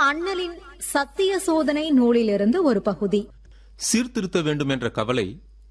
அண்ணலின் சத்திய சோதனை நூலிலிருந்து ஒரு பகுதி சீர்திருத்த வேண்டும் என்ற கவலை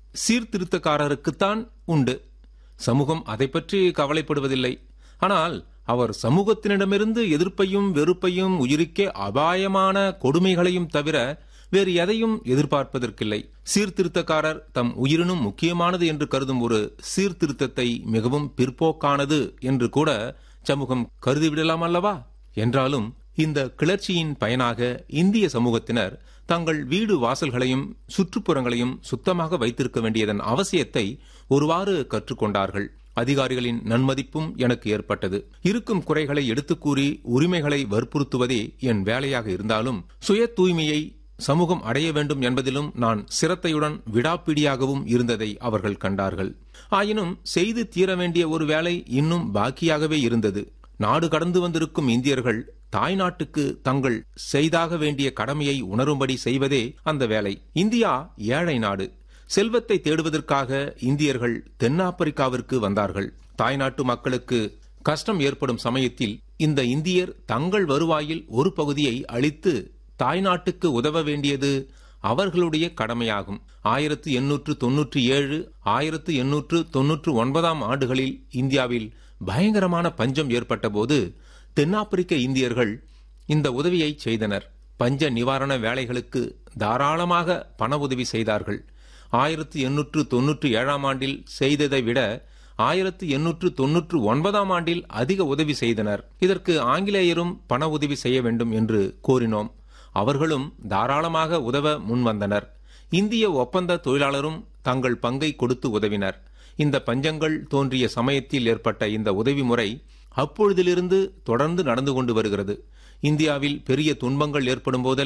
சீர்திருத்தக்காரருக்குத்தான் உண்டு சமூகம் அதை பற்றி கவலைப்படுவதில்லை ஆனால் அவர் சமூகத்தினிடமிருந்து எதிர்ப்பையும் வெறுப்பையும் உயிருக்கே அபாயமான கொடுமைகளையும் தவிர வேறு எதையும் எதிர்பார்ப்பதற்கில்லை சீர்திருத்தக்காரர் தம் உயிரினும் முக்கியமானது என்று கருதும் ஒரு சீர்திருத்தத்தை மிகவும் பிற்போக்கானது என்று கூட சமூகம் கருதிவிடலாம் அல்லவா என்றாலும் இந்த கிளர்ச்சியின் பயனாக இந்திய சமூகத்தினர் தங்கள் வீடு வாசல்களையும் சுற்றுப்புறங்களையும் சுத்தமாக வைத்திருக்க வேண்டியதன் அவசியத்தை ஒருவாறு கற்றுக்கொண்டார்கள் அதிகாரிகளின் நன்மதிப்பும் எனக்கு ஏற்பட்டது இருக்கும் குறைகளை எடுத்துக் கூறி உரிமைகளை வற்புறுத்துவதே என் வேலையாக இருந்தாலும் சுய தூய்மையை சமூகம் அடைய வேண்டும் என்பதிலும் நான் சிரத்தையுடன் விடாப்பிடியாகவும் இருந்ததை அவர்கள் கண்டார்கள் ஆயினும் செய்து தீர வேண்டிய ஒரு வேலை இன்னும் பாக்கியாகவே இருந்தது நாடு கடந்து வந்திருக்கும் இந்தியர்கள் தாய்நாட்டுக்கு தங்கள் செய்தாக வேண்டிய கடமையை உணரும்படி செய்வதே அந்த வேலை இந்தியா ஏழை நாடு செல்வத்தை தேடுவதற்காக இந்தியர்கள் தென்னாப்பிரிக்காவிற்கு வந்தார்கள் தாய்நாட்டு மக்களுக்கு கஷ்டம் ஏற்படும் சமயத்தில் இந்த இந்தியர் தங்கள் வருவாயில் ஒரு பகுதியை அளித்து தாய்நாட்டுக்கு உதவ வேண்டியது அவர்களுடைய கடமையாகும் ஆயிரத்து எண்ணூற்று தொன்னூற்றி ஏழு ஆயிரத்து எண்ணூற்று தொன்னூற்று ஒன்பதாம் ஆண்டுகளில் இந்தியாவில் பயங்கரமான பஞ்சம் ஏற்பட்டபோது தென்னாப்பிரிக்க இந்தியர்கள் இந்த உதவியை செய்தனர் பஞ்ச நிவாரண வேலைகளுக்கு தாராளமாக பண உதவி செய்தார்கள் ஆயிரத்து எண்ணூற்று தொன்னூற்றி ஏழாம் ஆண்டில் செய்ததை விட ஆயிரத்து எண்ணூற்று தொன்னூற்று ஒன்பதாம் ஆண்டில் அதிக உதவி செய்தனர் இதற்கு ஆங்கிலேயரும் பண உதவி செய்ய வேண்டும் என்று கோரினோம் அவர்களும் தாராளமாக உதவ முன்வந்தனர் இந்திய ஒப்பந்த தொழிலாளரும் தங்கள் பங்கை கொடுத்து உதவினர் இந்த பஞ்சங்கள் தோன்றிய சமயத்தில் ஏற்பட்ட இந்த உதவி முறை அப்பொழுதிலிருந்து தொடர்ந்து நடந்து கொண்டு வருகிறது இந்தியாவில் பெரிய துன்பங்கள் ஏற்படும் போதெல்லாம்